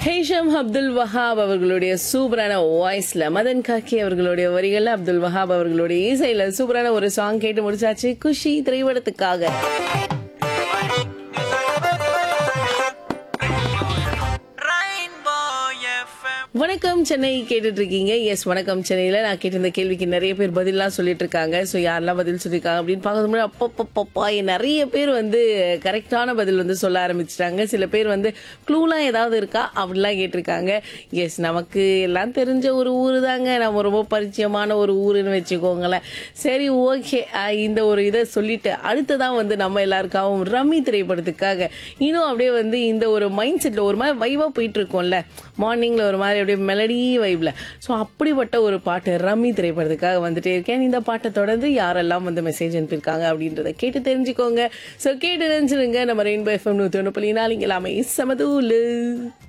ஹேஷம் அப்துல் வஹாப் அவர்களுடைய சூப்பரான வாய்ஸ்ல மதன் காக்கி அவர்களுடைய வரிகள்ல அப்துல் வஹாப் அவர்களுடைய இசையில சூப்பரான ஒரு சாங் கேட்டு முடிச்சாச்சு குஷி திரைப்படத்துக்காக Rainbow FM. வணக்கம் சென்னை கேட்டுட்டு இருக்கீங்க எஸ் வணக்கம் சென்னையில நான் கேட்டிருந்த கேள்விக்கு நிறைய பேர் பதிலாம் சொல்லிட்டு இருக்காங்க ஸோ யாரெல்லாம் பதில் சொல்லியிருக்காங்க அப்படின்னு பார்க்கறது அப்பப்பப்பா நிறைய பேர் வந்து கரெக்டான பதில் வந்து சொல்ல ஆரம்பிச்சிட்டாங்க சில பேர் வந்து க்ளூலாம் ஏதாவது இருக்கா அப்படிலாம் கேட்டிருக்காங்க எஸ் நமக்கு எல்லாம் தெரிஞ்ச ஒரு ஊர் தாங்க நம்ம ரொம்ப பரிச்சயமான ஒரு ஊருன்னு வச்சுக்கோங்களேன் சரி ஓகே இந்த ஒரு இதை சொல்லிட்டு அடுத்ததான் வந்து நம்ம எல்லாருக்காகவும் ரம்மி திரைப்படத்துக்காக இன்னும் அப்படியே வந்து இந்த ஒரு மைண்ட் செட்ல ஒரு மாதிரி வைவா போயிட்டு இருக்கோம்ல மார்னிங்ல ஒரு மாதிரி அப்படியே மெலடி வைப்ல ஸோ அப்படிப்பட்ட ஒரு பாட்டு ரம்மி திரைப்படத்துக்காக வந்துட்டே இருக்கேன் இந்த பாட்டை தொடர்ந்து யாரெல்லாம் வந்து மெசேஜ் அனுப்பியிருக்காங்க அப்படின்றத கேட்டு தெரிஞ்சுக்கோங்க ஸோ கேட்டு தெரிஞ்சிருங்க நம்ம ரெயின்போ எஃப்எம் நூற்றி ஒன்று புள்ளி நாலு இங்கே எல்லாமே சமதூலு